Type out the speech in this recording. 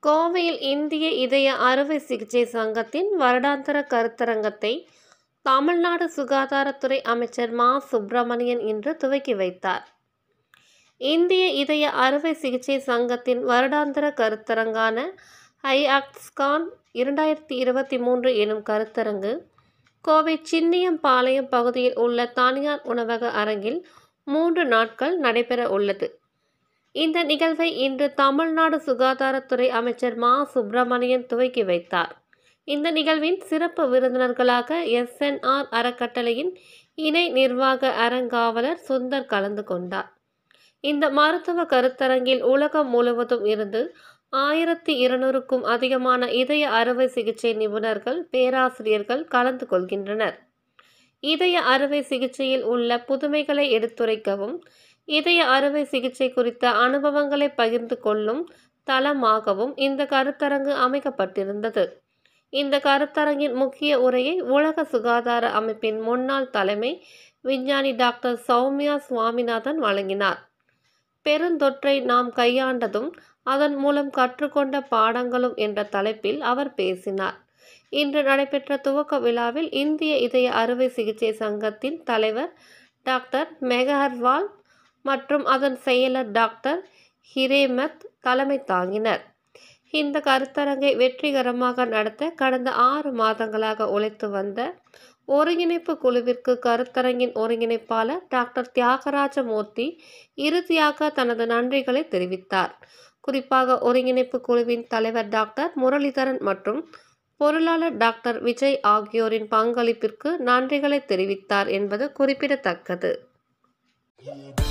கோவையில் இந்திய இதய அறுவை சிகிச்சை சங்கத்தின் வருடாந்திர கருத்தரங்கத்தை தமிழ்நாடு சுகாதாரத்துறை அமைச்சர் மா சுப்பிரமணியன் இன்று துவக்கி வைத்தார் இந்திய இதய அறுவை சிகிச்சை சங்கத்தின் வருடாந்திர கருத்தரங்கான ஐஆக்ஸ்கான் இரண்டாயிரத்தி இருபத்தி மூன்று எனும் கருத்தரங்கு கோவை சின்னியம்பாளையம் பகுதியில் உள்ள தனியார் உணவக அரங்கில் மூன்று நாட்கள் நடைபெற உள்ளது இந்த நிகழ்வை இன்று தமிழ்நாடு சுகாதாரத்துறை அமைச்சர் மா சுப்பிரமணியன் துவக்கி வைத்தார் இந்த நிகழ்வின் சிறப்பு விருந்தினர்களாக எஸ்என்ஆர் அறக்கட்டளையின் இணை நிர்வாக அறங்காவலர் சுந்தர் கலந்து கொண்டார் இந்த மருத்துவ கருத்தரங்கில் உலகம் முழுவதும் இருந்து ஆயிரத்தி இருநூறுக்கும் அதிகமான இதய அறுவை சிகிச்சை நிபுணர்கள் பேராசிரியர்கள் கலந்து கொள்கின்றனர் இதய அறுவை சிகிச்சையில் உள்ள புதுமைகளை எடுத்துரைக்கவும் இதய அறுவை சிகிச்சை குறித்த அனுபவங்களை பகிர்ந்து கொள்ளும் தளமாகவும் இந்த கருத்தரங்கு அமைக்கப்பட்டிருந்தது இந்த கருத்தரங்கின் முக்கிய உரையை உலக சுகாதார அமைப்பின் முன்னாள் தலைமை விஞ்ஞானி டாக்டர் சௌமியா சுவாமிநாதன் வழங்கினார் பெருந்தொற்றை நாம் கையாண்டதும் அதன் மூலம் கற்றுக்கொண்ட பாடங்களும் என்ற தலைப்பில் அவர் பேசினார் இன்று நடைபெற்ற துவக்க விழாவில் இந்திய இதய அறுவை சிகிச்சை சங்கத்தின் தலைவர் டாக்டர் மெகஹர்வால் மற்றும் அதன் செயலர் டாக்டர் ஹிரேமத் தலைமை தாங்கினர் இந்த கருத்தரங்கை வெற்றிகரமாக நடத்த கடந்த ஆறு மாதங்களாக உழைத்து வந்த ஒருங்கிணைப்பு குழுவிற்கு கருத்தரங்கின் ஒருங்கிணைப்பாளர் டாக்டர் தியாகராஜ மூர்த்தி இறுதியாக தனது நன்றிகளை தெரிவித்தார் குறிப்பாக ஒருங்கிணைப்பு குழுவின் தலைவர் டாக்டர் முரளிதரன் மற்றும் பொருளாளர் டாக்டர் விஜய் ஆகியோரின் பங்களிப்பிற்கு நன்றிகளை தெரிவித்தார் என்பது குறிப்பிடத்தக்கது